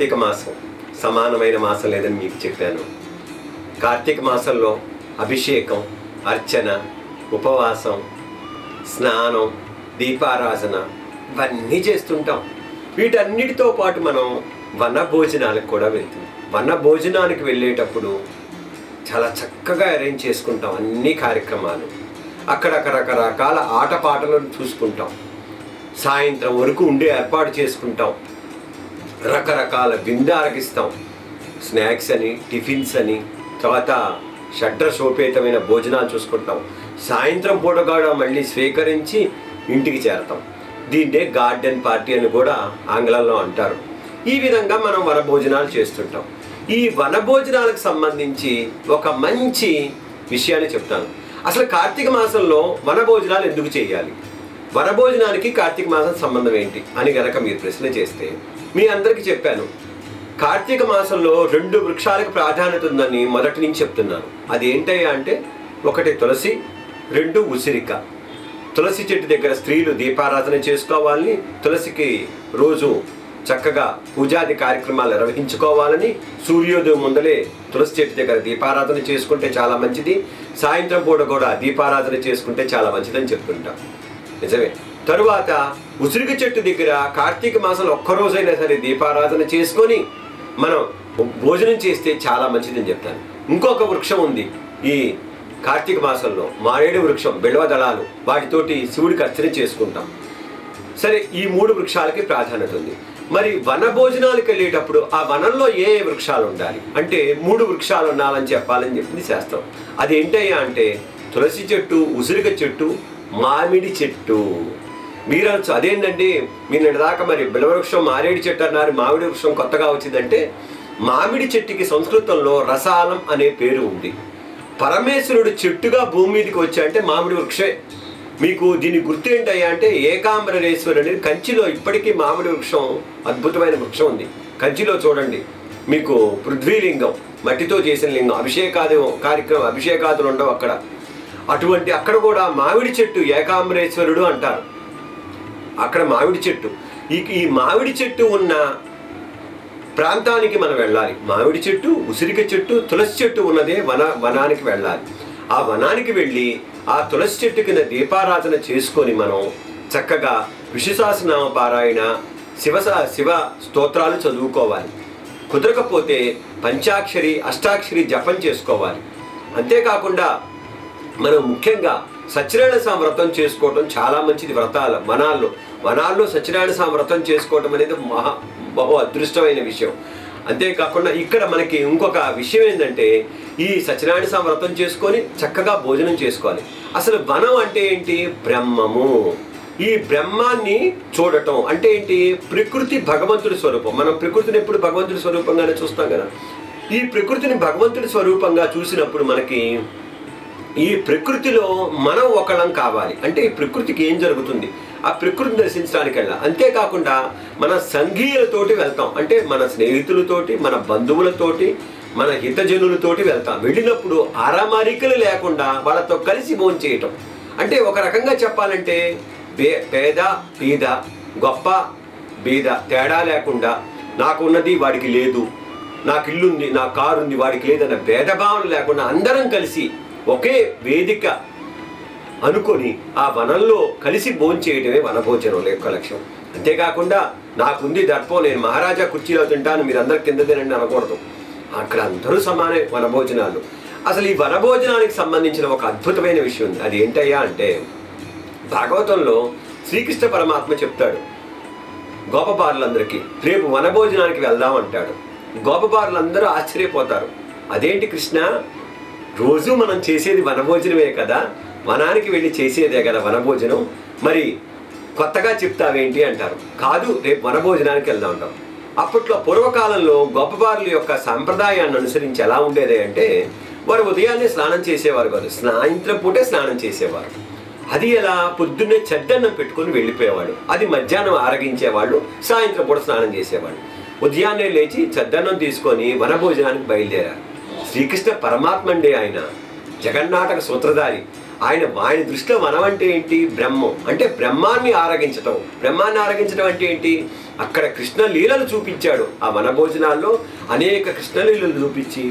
కార్తీక మాసం సమానమైన మాసం లేదని మీకు చెప్పాను కార్తీక మాసంలో అభిషేకం అర్చన ఉపవాసం స్నానం దీపారాధన ఇవన్నీ చేస్తుంటాం వీటన్నిటితో పాటు మనం వన భోజనాలకు కూడా వెళ్తాం వన భోజనానికి వెళ్ళేటప్పుడు చాలా చక్కగా అరేంజ్ చేసుకుంటాం అన్ని కార్యక్రమాలు అక్కడ రకరకాల ఆటపాటలను చూసుకుంటాం సాయంత్రం వరకు ఉండే ఏర్పాటు చేసుకుంటాం రకరకాల విందు ఆరగిస్తాం స్నాక్స్ అని టిఫిన్స్ అని తర్వాత షడ్ర శోపేతమైన భోజనాలు చూసుకుంటాం సాయంత్రం పూట కూడా మళ్ళీ స్వీకరించి ఇంటికి చేరతాం దీన్నే గార్డెన్ పార్టీ అని కూడా ఆంగ్లంలో అంటారు ఈ విధంగా మనం వనభోజనాలు చేస్తుంటాం ఈ వనభోజనాలకు సంబంధించి ఒక మంచి విషయాన్ని చెప్తాను అసలు కార్తీక మాసంలో వనభోజనాలు ఎందుకు చేయాలి వనభోజనానికి కార్తీక మాసం సంబంధం ఏంటి అని గనక మీరు ప్రశ్న చేస్తే మీ అందరికీ చెప్పాను కార్తీక మాసంలో రెండు వృక్షాలకు ప్రాధాన్యత ఉందని మొదటి నుంచి చెప్తున్నాను అది ఏంటయ్యా అంటే ఒకటి తులసి రెండు ఉసిరిక తులసి చెట్టు దగ్గర స్త్రీలు దీపారాధన చేసుకోవాలని తులసికి రోజు చక్కగా పూజాది కార్యక్రమాలు నిర్వహించుకోవాలని సూర్యోదయం ముందలే తులసి చెట్టు దగ్గర దీపారాధన చేసుకుంటే చాలా మంచిది సాయంత్రం పూట కూడా దీపారాధన చేసుకుంటే చాలా మంచిదని చెప్తుంటాం నిజమే తరువాత ఉసిరిక చెట్టు దగ్గర కార్తీక మాసంలో ఒక్కరోజైనా సరే దీపారాధన చేసుకొని మనం భోజనం చేస్తే చాలా మంచిదని చెప్తాను ఇంకొక వృక్షం ఉంది ఈ కార్తీక మాసంలో మారేడు వృక్షం బిల్వ దళాలు వాటితోటి శివుడికి అర్చన చేసుకుంటాం సరే ఈ మూడు వృక్షాలకి ప్రాధాన్యత ఉంది మరి వన భోజనాలకు వెళ్ళేటప్పుడు ఆ వనంలో ఏ ఏ వృక్షాలు ఉండాలి అంటే మూడు వృక్షాలు ఉండాలని చెప్పాలని చెప్పింది శాస్త్రం అది ఏంటయ్యా అంటే తులసి చెట్టు ఉసిరిక చెట్టు మామిడి చెట్టు మీరు అనొచ్చు అదేంటండి మీరు దాకా మరి బిలవృక్షం మారేడు చెట్టు అన్నారు మామిడి వృక్షం కొత్తగా వచ్చిందంటే మామిడి చెట్టుకి సంస్కృతంలో రసాలం అనే పేరు ఉంది పరమేశ్వరుడు చెట్టుగా భూమి మీదకి వచ్చాయంటే మామిడి వృక్షే మీకు దీని గుర్తు ఏంటయ్యా అంటే ఏకాంబరేశ్వరుడు అనేది కంచిలో ఇప్పటికీ మామిడి వృక్షం అద్భుతమైన వృక్షం ఉంది కంచిలో చూడండి మీకు పృథ్వీలింగం మట్టితో చేసిన లింగం అభిషేకాది కార్యక్రమం అభిషేకాదులు ఉండవు అక్కడ అటువంటి అక్కడ కూడా మామిడి చెట్టు ఏకాంబరేశ్వరుడు అంటారు అక్కడ మామిడి చెట్టు ఈ ఈ మామిడి చెట్టు ఉన్న ప్రాంతానికి మనం వెళ్ళాలి మామిడి చెట్టు ఉసిరిక చెట్టు తులసి చెట్టు ఉన్నదే వన వనానికి వెళ్ళాలి ఆ వనానికి వెళ్ళి ఆ తులసి చెట్టు కింద దీపారాధన చేసుకొని మనం చక్కగా విశ్వసాసనామ పారాయణ శివ శివ స్తోత్రాలు చదువుకోవాలి కుదరకపోతే పంచాక్షరి అష్టాక్షరి జపం చేసుకోవాలి అంతేకాకుండా మనం ముఖ్యంగా సత్యనారాయణ స్వామి వ్రతం చేసుకోవటం చాలా మంచిది వ్రతాలు వనాల్లో వనాల్లో సత్యనారాయణ స్వామి వ్రతం చేసుకోవటం అనేది మహా బహు అదృష్టమైన విషయం అంతేకాకుండా ఇక్కడ మనకి ఇంకొక విషయం ఏంటంటే ఈ సత్యనారాయణ స్వామి వ్రతం చేసుకొని చక్కగా భోజనం చేసుకోవాలి అసలు వనం అంటే ఏంటి బ్రహ్మము ఈ బ్రహ్మాన్ని చూడటం అంటే ఏంటి ప్రకృతి భగవంతుడి స్వరూపం మనం ప్రకృతిని ఎప్పుడు భగవంతుడి స్వరూపంగానే చూస్తాం కదా ఈ ప్రకృతిని భగవంతుడి స్వరూపంగా చూసినప్పుడు మనకి ఈ ప్రకృతిలో మనం ఒకళ్ళం కావాలి అంటే ఈ ప్రకృతికి ఏం జరుగుతుంది ఆ ప్రకృతిని దర్శించడానికి వెళ్ళాలి అంతేకాకుండా మన సంఘీయులతోటి వెళ్తాం అంటే మన స్నేహితులతోటి మన బంధువులతోటి మన హితజనులతోటి వెళ్తాం వెళ్ళినప్పుడు అరమరికలు లేకుండా వాళ్ళతో కలిసి భోజనం చేయటం అంటే ఒక రకంగా చెప్పాలంటే బే పేద బీద గొప్ప బీద తేడా లేకుండా నాకున్నది వాడికి లేదు నాకు ఇల్లు ఉంది నా కారు ఉంది వాడికి లేదన్న భేదభావం లేకుండా అందరం కలిసి ఒకే వేదిక అనుకొని ఆ వనంలో కలిసి భోంచేయటమే వనభోజనం యొక్క లక్ష్యం అంతేకాకుండా నాకుంది దర్పం నేను మహారాజా కుర్చీలో తింటాను మీరందరు కింద తినండి అనకూడదు అక్కడ అందరూ సమానే వనభోజనాలు అసలు ఈ వనభోజనానికి సంబంధించిన ఒక అద్భుతమైన విషయం ఉంది అది ఏంటయ్యా అంటే భాగవతంలో శ్రీకృష్ణ పరమాత్మ చెప్తాడు గోపబారులందరికీ రేపు వనభోజనానికి వెళ్దాం అంటాడు గోపబారులందరూ ఆశ్చర్యపోతారు అదేంటి కృష్ణ రోజు మనం చేసేది వనభోజనమే కదా వనానికి వెళ్ళి చేసేదే కదా వనభోజనం మరి కొత్తగా చెప్తావేంటి అంటారు కాదు రేపు వనభోజనానికి వెళ్దాం అంటాం అప్పట్లో పూర్వకాలంలో గొప్పవారుల యొక్క సాంప్రదాయాన్ని అనుసరించి ఎలా ఉండేది అంటే వారు ఉదయాన్నే స్నానం చేసేవారు కాదు సాయంత్రం పూటే స్నానం చేసేవారు అది ఎలా పొద్దున్నే చెడ్డన్నం పెట్టుకొని వెళ్ళిపోయేవాడు అది మధ్యాహ్నం ఆరగించేవాళ్ళు సాయంత్రం పూట స్నానం చేసేవాళ్ళు ఉదయాన్నే లేచి చెద్దన్నం తీసుకొని వనభోజనానికి బయలుదేరారు శ్రీకృష్ణ పరమాత్మ అండి ఆయన జగన్నాటక సూత్రధారి ఆయన ఆయన దృష్టిలో వనం అంటే ఏంటి బ్రహ్మం అంటే బ్రహ్మాన్ని ఆరగించటం బ్రహ్మాన్ని ఆరగించడం అంటే ఏంటి అక్కడ కృష్ణ లీలలు చూపించాడు ఆ వన భోజనాల్లో అనేక కృష్ణలీలలు చూపించి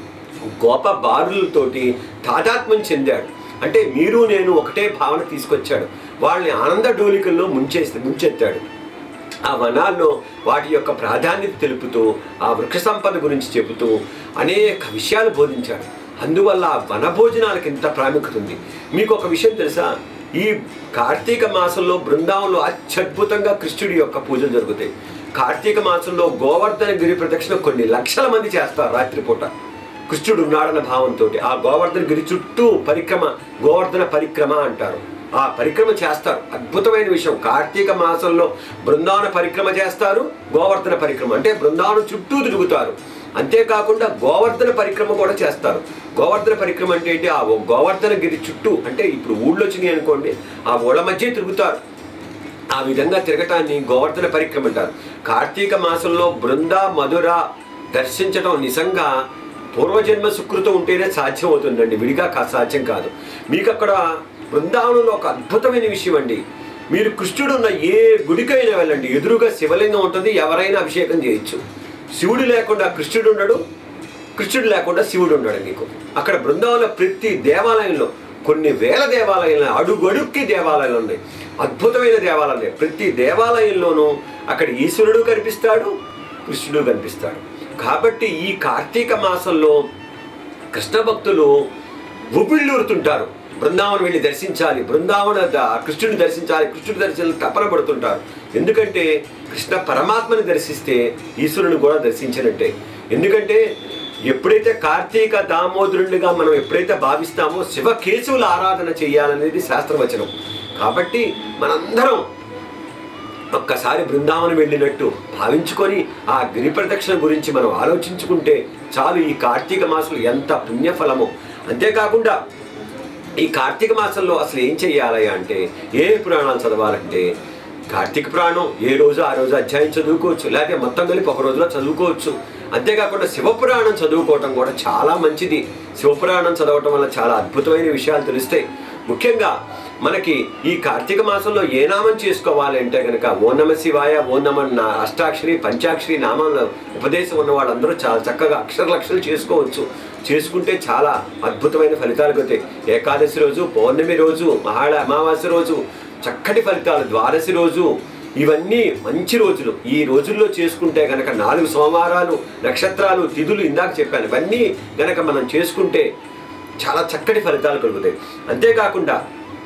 గోప బారులతోటి తాదాత్మ్యం చెందాడు అంటే మీరు నేను ఒకటే భావన తీసుకొచ్చాడు వాళ్ళని ఆనంద డోలికల్లో ముంచేసి ముంచెత్తాడు ఆ వనాల్లో వాటి యొక్క ప్రాధాన్యత తెలుపుతూ ఆ వృక్ష సంపద గురించి చెబుతూ అనేక విషయాలు బోధించాడు అందువల్ల ఆ వన భోజనాలకు ఇంత ప్రాముఖ్యత ఉంది మీకు ఒక విషయం తెలుసా ఈ కార్తీక మాసంలో బృందావనంలో అత్యద్భుతంగా కృష్ణుడి యొక్క పూజలు జరుగుతాయి కార్తీక మాసంలో గోవర్ధన గిరి ప్రదక్షిణ కొన్ని లక్షల మంది చేస్తారు రాత్రిపూట కృష్ణుడు ఉన్నాడన్న భావంతో ఆ గోవర్ధన గిరి చుట్టూ పరిక్రమ గోవర్ధన పరిక్రమ అంటారు ఆ పరిక్రమ చేస్తారు అద్భుతమైన విషయం కార్తీక మాసంలో బృందావన పరిక్రమ చేస్తారు గోవర్ధన పరిక్రమ అంటే బృందావనం చుట్టూ తిరుగుతారు అంతేకాకుండా గోవర్ధన పరిక్రమ కూడా చేస్తారు గోవర్ధన పరిక్రమ అంటే ఏంటి ఆ గోవర్ధన గిరి చుట్టూ అంటే ఇప్పుడు ఊళ్ళో వచ్చినాయి అనుకోండి ఆ ఊళ్ళ మధ్య తిరుగుతారు ఆ విధంగా తిరగటాన్ని గోవర్ధన పరిక్రమ అంటారు కార్తీక మాసంలో బృంద మధుర దర్శించడం నిజంగా పూర్వజన్మ సుకృతం ఉంటేనే సాధ్యం అవుతుందండి విడిగా కా సాధ్యం కాదు మీకు అక్కడ బృందావనంలో ఒక అద్భుతమైన విషయం అండి మీరు కృష్ణుడు ఉన్న ఏ గుడికైనా వెళ్ళండి ఎదురుగా శివలింగం ఉంటుంది ఎవరైనా అభిషేకం చేయొచ్చు శివుడు లేకుండా కృష్ణుడు ఉండడు కృష్ణుడు లేకుండా శివుడు ఉండడు మీకు అక్కడ బృందావనంలో ప్రతి దేవాలయంలో కొన్ని వేల దేవాలయాలు అడుగడుక్కి దేవాలయాలు ఉన్నాయి అద్భుతమైన దేవాలయాలు ఉన్నాయి ప్రతి దేవాలయంలోనూ అక్కడ ఈశ్వరుడు కనిపిస్తాడు కృష్ణుడు కనిపిస్తాడు కాబట్టి ఈ కార్తీక మాసంలో కృష్ణ భక్తులు ఉబిళ్ళూరుతుంటారు బృందావనం వెళ్ళి దర్శించాలి బృందావన ద- కృష్ణుని దర్శించాలి కృష్ణుడి దర్శనం తపన పడుతుంటారు ఎందుకంటే కృష్ణ పరమాత్మని దర్శిస్తే ఈశ్వరుని కూడా దర్శించినట్టే ఎందుకంటే ఎప్పుడైతే కార్తీక దామోదరుడిగా మనం ఎప్పుడైతే భావిస్తామో శివకేశవుల ఆరాధన చేయాలనేది శాస్త్రవచనం కాబట్టి మనందరం ఒక్కసారి బృందావనం వెళ్ళినట్టు భావించుకొని ఆ గిరి ప్రదక్షిణ గురించి మనం ఆలోచించుకుంటే చాలు ఈ కార్తీక మాసం ఎంత పుణ్యఫలమో అంతేకాకుండా ఈ కార్తీక మాసంలో అసలు ఏం చెయ్యాలి అంటే ఏ పురాణాలు చదవాలంటే కార్తీక పురాణం ఏ రోజు ఆ రోజు అధ్యాయం చదువుకోవచ్చు లేకపోతే మొత్తం కలిపి ఒక రోజులో చదువుకోవచ్చు అంతేకాకుండా శివపురాణం చదువుకోవటం కూడా చాలా మంచిది శివపురాణం చదవటం వల్ల చాలా అద్భుతమైన విషయాలు తెలుస్తాయి ముఖ్యంగా మనకి ఈ కార్తీక మాసంలో ఏ నామం చేసుకోవాలి అంటే కనుక ఓ నమ శివాయ ఓ నమ నా అష్టాక్షరి పంచాక్షరి నామంలో ఉపదేశం ఉన్న వాళ్ళందరూ చాలా చక్కగా అక్షర లక్షలు చేసుకోవచ్చు చేసుకుంటే చాలా అద్భుతమైన ఫలితాలు కలుగుతాయి ఏకాదశి రోజు పౌర్ణమి రోజు మహాళ అమావాస్య రోజు చక్కటి ఫలితాలు ద్వాదశి రోజు ఇవన్నీ మంచి రోజులు ఈ రోజుల్లో చేసుకుంటే గనక నాలుగు సోమవారాలు నక్షత్రాలు తిథులు ఇందాక చెప్పాను ఇవన్నీ గనక మనం చేసుకుంటే చాలా చక్కటి ఫలితాలు కలుగుతాయి అంతేకాకుండా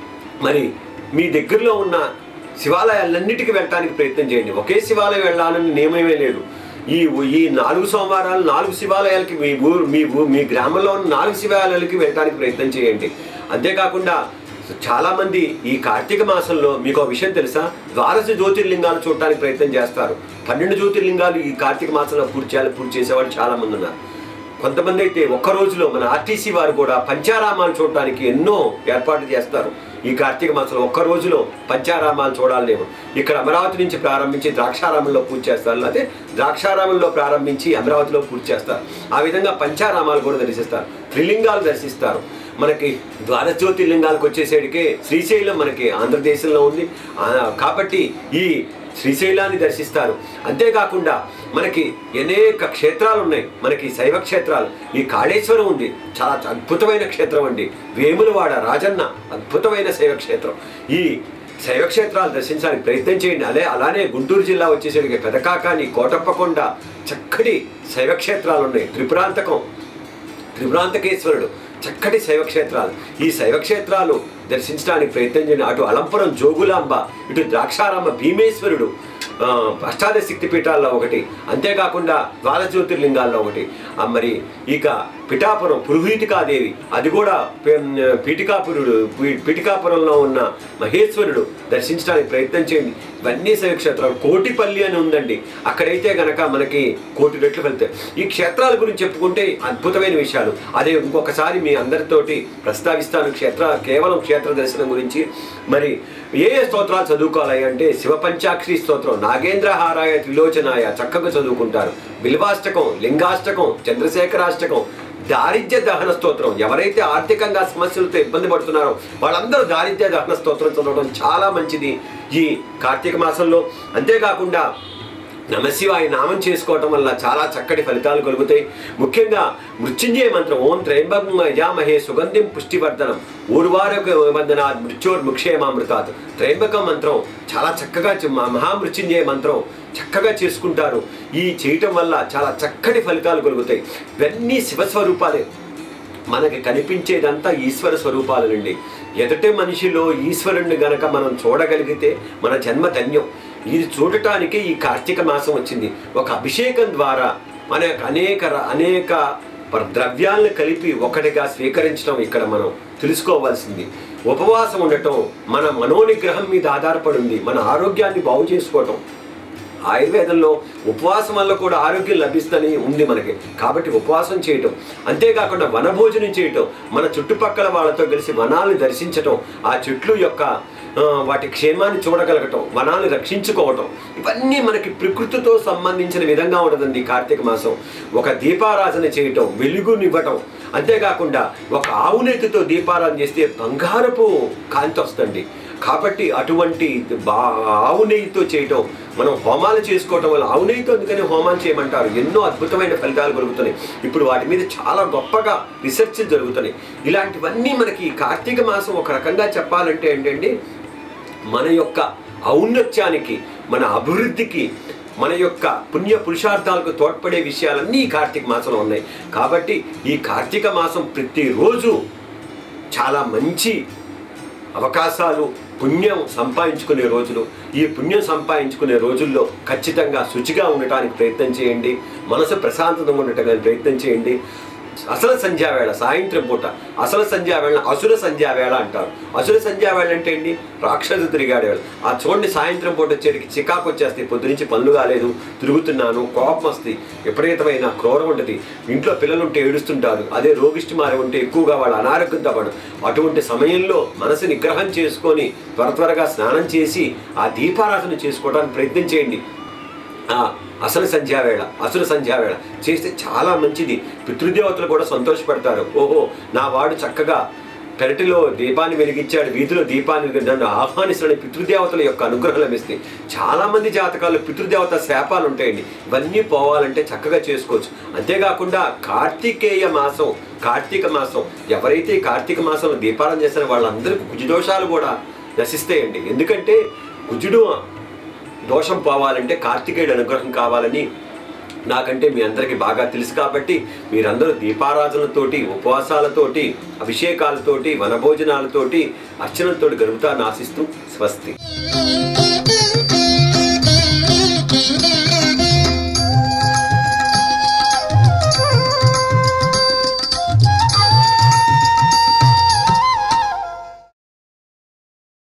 మరి మీ దగ్గరలో ఉన్న శివాలయాలన్నిటికీ వెళ్ళటానికి ప్రయత్నం చేయండి ఒకే శివాలయం వెళ్ళాలని నియమమే లేదు ఈ ఈ నాలుగు సోమవారాలు నాలుగు శివాలయాలకి మీ ఊరు మీ ఊ మీ గ్రామంలో ఉన్న నాలుగు శివాలయాలకి వెళ్ళడానికి ప్రయత్నం చేయండి అంతేకాకుండా చాలామంది ఈ కార్తీక మాసంలో మీకు ఒక విషయం తెలుసా ద్వాదశ జ్యోతిర్లింగాలు చూడటానికి ప్రయత్నం చేస్తారు పన్నెండు జ్యోతిర్లింగాలు ఈ కార్తీక మాసంలో పూర్తి చేయాలి పూర్తి చేసేవాళ్ళు చాలామంది ఉన్నారు కొంతమంది అయితే ఒక్క రోజులో మన ఆర్టీసీ వారు కూడా పంచారామాలు చూడటానికి ఎన్నో ఏర్పాట్లు చేస్తారు ఈ కార్తీక మాసంలో ఒక్క రోజులో పంచారామాలు చూడాలేమో ఇక్కడ అమరావతి నుంచి ప్రారంభించి ద్రాక్షారామంలో పూజ చేస్తారు లేకపోతే ద్రాక్షారామంలో ప్రారంభించి అమరావతిలో పూజ చేస్తారు ఆ విధంగా పంచారామాలు కూడా దర్శిస్తారు త్రిలింగాలు దర్శిస్తారు మనకి ద్వాదశ జ్యోతిర్లింగాలకు వచ్చేసరికి శ్రీశైలం మనకి ఆంధ్రదేశంలో ఉంది ఆ, కాబట్టి ఈ శ్రీశైలాన్ని దర్శిస్తారు అంతేకాకుండా మనకి అనేక క్షేత్రాలు ఉన్నాయి మనకి శైవ క్షేత్రాలు ఈ కాళేశ్వరం ఉంది చాలా అద్భుతమైన క్షేత్రం అండి వేములవాడ రాజన్న అద్భుతమైన శైవ క్షేత్రం ఈ శైవ క్షేత్రాలు దర్శించడానికి ప్రయత్నం చేయండి అదే అలానే గుంటూరు జిల్లా వచ్చేసరికి పెదకాకాని కోటప్పకొండ చక్కటి శైవ క్షేత్రాలు ఉన్నాయి త్రిపురాంతకం త్రిపురాంతకేశ్వరుడు చక్కటి శైవ క్షేత్రాలు ఈ శైవ క్షేత్రాలు దర్శించడానికి ప్రయత్నం చేయండి అటు అలంపురం జోగులాంబ ఇటు ద్రాక్షారామ భీమేశ్వరుడు ఆ, అష్టాదశ శక్తి పీఠాల్లో ఒకటి అంతేకాకుండా ద్వాదశ జ్యోతిర్లింగాల్లో ఒకటి ఆ, మరి ఇక పిఠాపురం పురుహీతికాదేవి అది కూడా పీ- పీఠికాపురుడు పీ- పీఠికాపురంలో ఉన్న మహేశ్వరుడు దర్శించడానికి ప్రయత్నం చేయండి ఇవన్నీ శైవ క్షేత్రాలు కోటిపల్లి అని ఉందండి అక్కడైతే గనక మనకి కోటి రెట్లు వెళ్తాయి ఈ క్షేత్రాల గురించి చెప్పుకుంటే అద్భుతమైన విషయాలు అదే ఇంకొకసారి మీ అందరితోటి ప్రస్తావిస్తాను క్షేత్ర కేవలం క్షేత్ర దర్శనం గురించి మరి ఏ ఏ స్తోత్రాలు చదువుకోవాలి అంటే శివ పంచాక్షరి స్తోత్రం నాగేంద్రహారాయ త్రిలోచనాయ చక్కగా చదువుకుంటారు బిల్వాష్టకం లింగాష్టకం చంద్రశేఖరాష్టకం దారిద్ర్య దహన స్తోత్రం ఎవరైతే ఆర్థికంగా సమస్యలతో ఇబ్బంది పడుతున్నారో వాళ్ళందరూ దారిద్ర్య దహన స్తోత్రం చదవడం చాలా మంచిది ఈ కార్తీక మాసంలో అంతేకాకుండా నమశివాయ నామం చేసుకోవటం వల్ల చాలా చక్కటి ఫలితాలు కలుగుతాయి ముఖ్యంగా మృత్యుంజయ మంత్రం ఓం త్రయంబకం యజామహే సుగంధిం పుష్టివర్ధనం ఊర్వారక వందన మృత్యోర్ ముక్షేమామృతాత్ త్రయంబకం మంత్రం చాలా చక్కగా చే- మా మహామృత్యుంజయ మంత్రం చక్కగా చేసుకుంటారు ఈ చేయటం వల్ల చాలా చక్కటి ఫలితాలు కలుగుతాయి ఇవన్నీ శివస్వరూపాలే మనకి కనిపించేదంతా ఈశ్వర స్వరూపాలనండి ఎదుటి మనిషిలో ఈశ్వరుణ్ణి గనక మనం చూడగలిగితే మన జన్మ ధన్యం ఇది చూడటానికి ఈ కార్తీక మాసం వచ్చింది ఒక అభిషేకం ద్వారా మన యొక్క అనేక ర- అనేక ప- ద్రవ్యాలను కలిపి ఒకటిగా స్వీకరించడం ఇక్కడ మనం తెలుసుకోవాల్సింది ఉపవాసం ఉండటం మన మనోనిగ్రహం మీద ఆధారపడి ఉంది మన ఆరోగ్యాన్ని బాగు చేసుకోవటం ఆయుర్వేదంలో ఉపవాసం వల్ల కూడా ఆరోగ్యం లభిస్తుందని ఉంది మనకి కాబట్టి ఉపవాసం చేయటం అంతేకాకుండా వనభోజనం చేయటం మన చుట్టుపక్కల వాళ్ళతో కలిసి వనాలను దర్శించటం ఆ చెట్లు యొక్క ఆ, వాటి క్షేమాన్ని చూడగలగటం వనాన్ని రక్షించుకోవటం ఇవన్నీ మనకి ప్రకృతితో సంబంధించిన విధంగా ఉండదండి ఈ కార్తీక మాసం ఒక దీపారాధన చేయటం వెలుగునివ్వటం అంతేకాకుండా ఒక ఆవు నెత్తితో దీపారాధన చేస్తే బంగారపు కాంతి వస్తుంది కాబట్టి అటువంటి బా ఆవు నెయ్యితో చేయటం మనం హోమాలు చేసుకోవటం వల్ల ఆవు నెయ్యితో అందుకని హోమాలు చేయమంటారు ఎన్నో అద్భుతమైన ఫలితాలు కలుగుతున్నాయి ఇప్పుడు వాటి మీద చాలా గొప్పగా రీసెర్చ్ జరుగుతున్నాయి ఇలాంటివన్నీ మనకి ఈ కార్తీక మాసం ఒక రకంగా చెప్పాలంటే ఏంటంటే మన యొక్క ఔన్నత్యానికి మన అభివృద్ధికి మన యొక్క పుణ్య పురుషార్థాలకు తోడ్పడే విషయాలన్నీ ఈ కార్తీక మాసంలో ఉన్నాయి కాబట్టి ఈ కార్తీక మాసం ప్రతిరోజు చాలా మంచి అవకాశాలు పుణ్యం సంపాదించుకునే రోజులు ఈ పుణ్యం సంపాదించుకునే రోజుల్లో ఖచ్చితంగా శుచిగా ఉండటానికి ప్రయత్నం చేయండి మనసు ప్రశాంతంగా ఉండటానికి ప్రయత్నం చేయండి అసలు సంధ్యావేళ సాయంత్రం పూట అసలు సంధ్యావేళ అసుర సంధ్యావేళ అంటారు అసుర సంధ్యావేళ అంటే ఏంటి రాక్షసు తిరిగాడే వేళ ఆ చూడండి సాయంత్రం పూట వచ్చేటికి చికాకు వచ్చేస్తాయి పొద్దు నుంచి పనులు కాలేదు తిరుగుతున్నాను కోపం వస్తుంది విపరీతమైన క్రూరం ఉంటుంది ఇంట్లో పిల్లలు ఉంటే ఏడుస్తుంటారు అదే రోగిష్టి మారి ఉంటే ఎక్కువగా వాళ్ళ అనారోగ్యంతో పడు అటువంటి సమయంలో మనసు నిగ్రహం చేసుకొని త్వర త్వరగా స్నానం చేసి ఆ దీపారాధన చేసుకోవడానికి ప్రయత్నం చేయండి ఆ అసలు సంధ్యావేళ అసలు సంధ్యావేళ చేస్తే చాలా మంచిది పితృదేవతలు కూడా సంతోషపడతారు ఓహో నా వాడు చక్కగా పెరటిలో దీపాన్ని వెలిగించాడు వీధిలో దీపాన్ని వెలిగి- నన్ను ఆహ్వానిస్తున్న పితృదేవతల యొక్క అనుగ్రహం లభిస్తుంది చాలా మంది జాతకాల్లో పితృదేవత శాపాలు ఉంటాయండి ఇవన్నీ పోవాలంటే చక్కగా చేసుకోవచ్చు అంతేకాకుండా కార్తికేయ మాసం కార్తీక మాసం ఎవరైతే ఈ కార్తీక మాసంలో దీపారాధన చేస్తారో వాళ్ళందరికీ కుజదోషాలు కూడా నశిస్తాయండి ఎందుకంటే కుజుడు దోషం పోవాలంటే కార్తికేయుడు అనుగ్రహం కావాలని నాకంటే మీ అందరికీ బాగా తెలుసు కాబట్టి మీరందరూ దీపారాధనతోటి ఉపవాసాలతోటి అభిషేకాలతోటి వనభోజనాలతోటి అర్చనలతోటి గడుపుతారని ఆశిస్తూ స్వస్తి